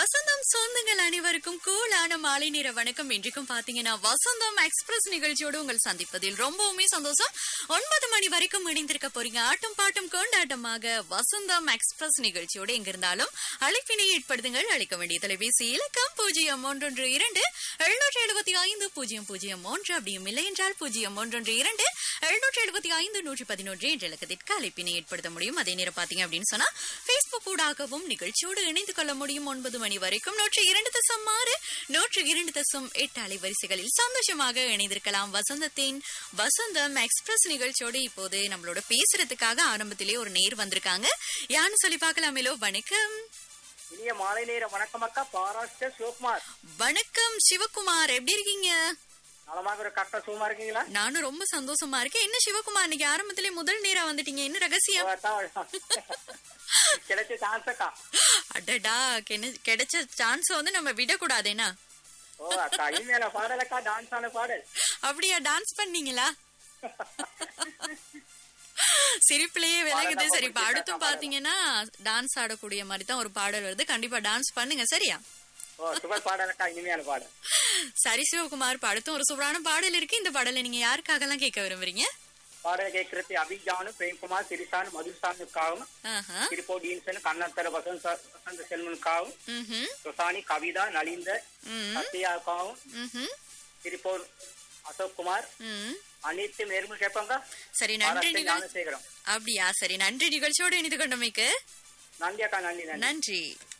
வசந்தம் சொந்தங்கள் அனைவருக்கும் கூலான மாலை நேர வணக்கம் இன்றைக்கும் பாத்தீங்கன்னா வசந்தம் எக்ஸ்பிரஸ் நிகழ்ச்சியோடு உங்கள் சந்திப்பதில் ரொம்பவுமே சந்தோஷம் ஒன்பது மணி வரைக்கும் இணைந்திருக்க போறீங்க ஆட்டம் பாட்டம் கொண்டாட்டமாக வசந்தம் எக்ஸ்பிரஸ் நிகழ்ச்சியோடு எங்க இருந்தாலும் அழைப்பினை ஏற்படுத்துங்கள் அளிக்க வேண்டிய தொலைபேசி இலக்கம் பூஜ்ஜியம் ஒன்றொன்று இரண்டு எழுநூற்றி எழுபத்தி ஐந்து பூஜ்ஜியம் பூஜ்ஜியம் ஒன்று அப்படியும் இல்லை என்றால் பூஜ்ஜியம் ஒன்றொன்று இரண்டு எழுநூற்றி எழுபத்தி ஐந்து நூற்றி பதினொன்று என்ற இலக்கத்திற்கு அழைப்பினை ஏற்படுத்த முடியும் அதே நேரம் பாத்தீங்க அப்படின்னு சொன்னா பேஸ்புக் ஊடாகவும் நிகழ்ச்சியோடு இணைந்து கொள்ள முடியும் ஒன்பது மணி வரைக்கும் நூற்றி இரண்டு தசம் ஆறு நூற்றி இரண்டு தசம் எட்டு அலைவரிசைகளில் சந்தோஷமாக இணைந்திருக்கலாம் வசந்தத்தின் வசந்தம் எக்ஸ்பிரஸ் நிகழ்ச்சியோடு இப்போது நம்மளோட பேசுறதுக்காக ஆரம்பத்திலே ஒரு நேர் வந்திருக்காங்க யான்னு சொல்லி பார்க்கலாமேலோ வணக்கம் இனிய மாலை நேர வணக்கம் அக்கா பாராஸ்டர் சிவகுமார் வணக்கம் சிவகுமார் எப்படி இருக்கீங்க நலமாக ஒரு கரெக்டா சும்மா இருக்கீங்களா நானும் ரொம்ப சந்தோஷமா இருக்கேன் என்ன சிவகுமார் இன்னைக்கு ஆரம்பத்திலே முதல் நேரா வந்துட்டீங்க என்ன ரகசியம் ஓ, அதான். கிடைச்ச சான்ஸ் அக்கா அடடா கென- கிடைச்ச சான்ஸ் வந்து நம்ம விடக்கூடாதேனா ஓ அக்கா இனிமேல பாடல் அக்கா டான்ஸ் ஆன பாடல் அப்படியா டான்ஸ் பண்ணீங்களா சிரிப்பிலேயே விலகுது பாடல் சரி இப்ப தான் அடுத்தும் பாடல். பாத்தீங்கன்னா டான்ஸ் ஆடக்கூடிய மாதிரி தான் ஒரு பாடல் வருது கண்டிப்பா டான்ஸ் பண்ணுங்க சரியா ஓ சுபர் பாடல் அக்கா இனிமையான பாடல் சரி சிவகுமார் இப்ப அடுத்தும் ஒரு சூப்பரான பாடல் இருக்கு இந்த பாடலை நீங்க யாருக்காகலாம் கேட்க விரும்புறீங்க பாடல் கேட்கறது அபிஜானு பிரேம்குமார் சிறிசான் மதுசானுக்காகவும் ஆஹா. திருப்போ டீன்சன் கண்ணத்தர வசந்த வசந்த செல்வனுக்காகவும் ம்ஹும். சுசானி கவிதா நலிந்த ம். சத்யாவுக்காகவும் ம்ஹும். திருப்போ அசோக் குமார் ம். அனைத்து நேர்முக கேட்பாங்க சரி நன்றி பாராட்டு நிகழ் ஞானசேகரம் அப்படியா சரி நன்றி நிகழ்ச்சியோடு இணைந்து கொண்டமைக்கு நன்றி அக்கா நன்றி நன்றி நன்றி